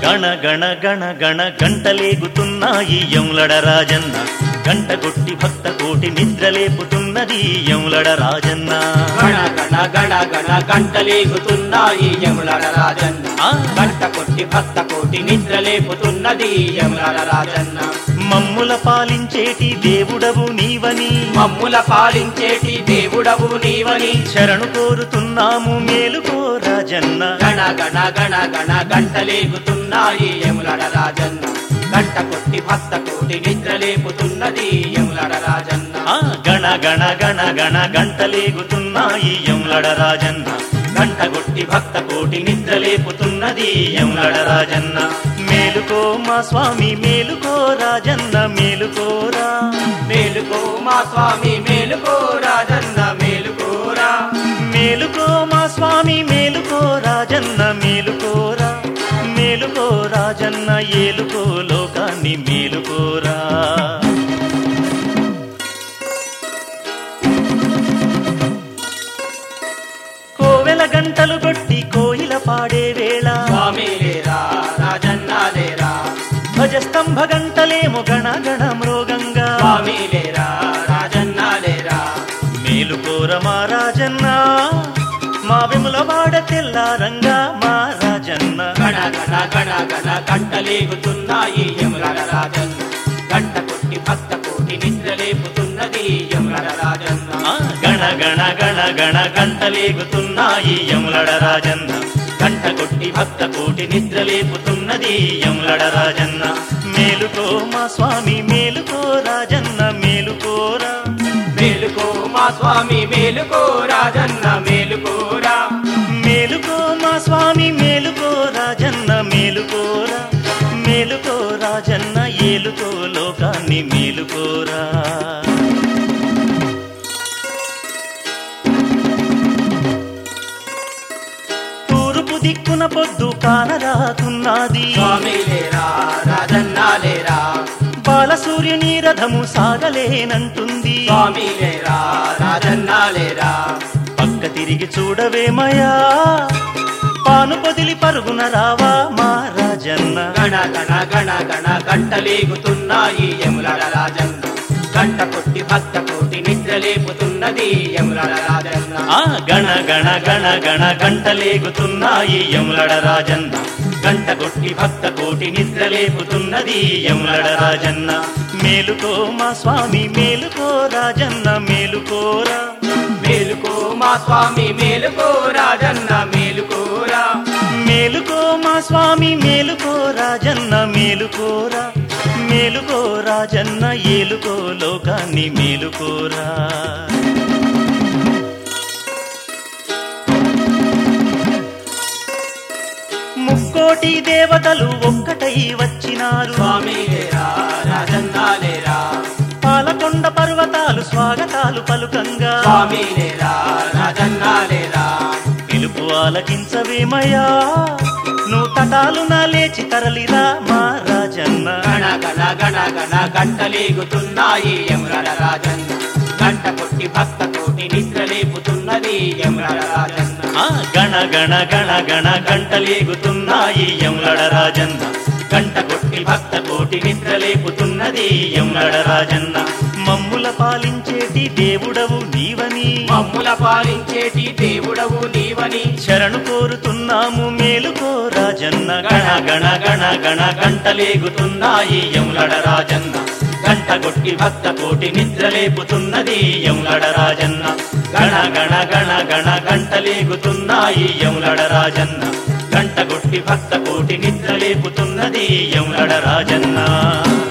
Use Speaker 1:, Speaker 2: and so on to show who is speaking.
Speaker 1: గణ గణ గణ గణ గంటలేగుతున్నాయి యములడ రాజన్న గంట కొట్టి భక్త కోటి నిద్రలేపుతున్నది యములడ రాజన్న
Speaker 2: గణ గణ గణ గణ గంటలేగుతున్నాయి యములడ రాజన్న
Speaker 1: ఆ.
Speaker 2: గంట కొట్టి భక్త కోటి నిద్ర లేపుతున్నది యములడ రాజన్న
Speaker 1: మమ్ముల పాలించేటి దేవుడవు నీవని
Speaker 2: మమ్ముల పాలించేటి దేవుడవు నీవని
Speaker 1: శరణు కోరుతున్నాము మేలుకో రాజన్న
Speaker 2: గణ గణ గణ గణ గంటలేగుతున్నాయి యములడ రాజన్న గంట కొట్టి భక్త కోటి నిద్ర లేపుతున్నది యములడ రాజన్న
Speaker 1: ఆ గణ గణ గణ గణ గంటలేగుతున్నాయి యములడ రాజన్న గంట కొట్టి భక్త కోటి నిద్రలేపుతున్నది యములడ రాజన్న మేలుకో మా స్వామి మేలుకో రాజన్న మేలుకోరా
Speaker 2: మేలుకో మా స్వామి మేలుకో రాజన్న మేలుకోరా
Speaker 1: మేలుకో మా స్వామి మేలుకో రాజన్న మేలుకోరా మేలుకో రాజన్న ఏలుకో లోకాన్ని మేలుకోరా కోవెల గంటలు కొట్టి కోయిల పాడే వేళ
Speaker 2: స్వామి లేరా రాజన్న లేరా
Speaker 1: ధ్వజస్తంభ గంటలేమో గణ గణ మృగంగా
Speaker 2: స్వామి లేరా రాజన్న లేరా
Speaker 1: మేలుకోర మా రాజన్న మా విముల వాడ తెల్లారంగా మా రాజన్న
Speaker 2: గణ గణ గణ గణ గంటలేగుతున్నాయి యములడ రాజన్న గంట కొట్టి భక్త కోటి నిద్ర లేపుతున్నది యములడ రాజన్న
Speaker 1: ఆ గణ గణ గణ గణ గంటలేగుతున్నాయి యములడ రాజన్న గంట కొట్టి భక్త కోటి నిద్రలేపుతున్నది యములడ రాజన్న మేలుకో మా స్వామి మేలుకో రాజన్న మేలుకోరా
Speaker 2: మేలుకో మా స్వామి మేలుకో రాజన్న మేలుకోరా
Speaker 1: మేలుకో మా స్వామి మేలుకో రాజన్న మేలుకోరా మేలుకో రాజన్న ఏలుకో లోకాన్ని మేలుకోరా తూర్పు దిక్కున పొద్దు కానరాకున్నది
Speaker 2: స్వామి లేరా రాజన్న లేరా
Speaker 1: బాలసూర్యుని రథము సాగలేనంటుంది
Speaker 2: స్వామి లేరా రాజన్న లేరా
Speaker 1: పక్క తిరిగి చూడవేమయా పాను పొదిలి పరుగున రావా మా రాజన్న
Speaker 2: గణ గణ గణ గణ గంటలేగుతున్నాయి యములడ రాజన్న గంట కొట్టి భక్త కోటి నిద్ర లేపుతున్నది యములడ రాజన్న
Speaker 1: ఆ గణ గణ గణ గణ గంటలేగుతున్నాయి యములడ రాజన్న గంట కొట్టి భక్త కోటి నిద్రలేపుతున్నది యములడ రాజన్న మేలుకో మా స్వామి మేలుకో రాజన్న మేలుకోరా
Speaker 2: మేలుకో మా స్వామి మేలుకో రాజన్న మేలుకోరా
Speaker 1: మేలుకో మా స్వామి మేలుకో రాజన్న మేలుకోరా మేలుకో రాజన్న ఏలుకో లోకాన్ని మేలుకోరా ముక్కోటి దేవతలు ఒక్కటై వచ్చినారు
Speaker 2: స్వామి లేరా రాజన్న లేరా
Speaker 1: పాలకొండ పర్వతాలు స్వాగతాలు పలుకంగా
Speaker 2: స్వామి లేరా రాజన్న లేరా
Speaker 1: పిలుపు ఆలకించవేమయ్యా నువ్వు తటాలున లేచి తరలిరా మా రాజన్న
Speaker 2: గణ గణ గణ గణ గంటలేగుతున్నాయి యములడ రాజన్న గంట కొట్టి భక్త కోటి నిద్ర లేపుతున్నది యములడ రాజన్న
Speaker 1: ఆ గణ గణ గణ గణ గంటలేగుతున్నాయి యములడ రాజన్న గంట కొట్టి భక్త కోటి నిద్రలేపుతున్నది యములడ రాజన్న మమ్ముల పాలించేటి దేవుడవు నీవని
Speaker 2: మమ్ముల పాలించేటి దేవుడవు నీవని
Speaker 1: శరణు కోరుతున్నాము మేలుకో రాజన్న గణ గణ గణ గణ గంటలేగుతున్నాయి యములడ రాజన్న గంట కొట్టి భక్త కోటి నిద్రలేపుతున్నది యములడ రాజన్న గణ గణ గణ గణ గంటలేగుతున్నాయి యములడ రాజన్న గంట కొట్టి భక్త కోటి నిద్రలేపుతున్నది యములడ రాజన్న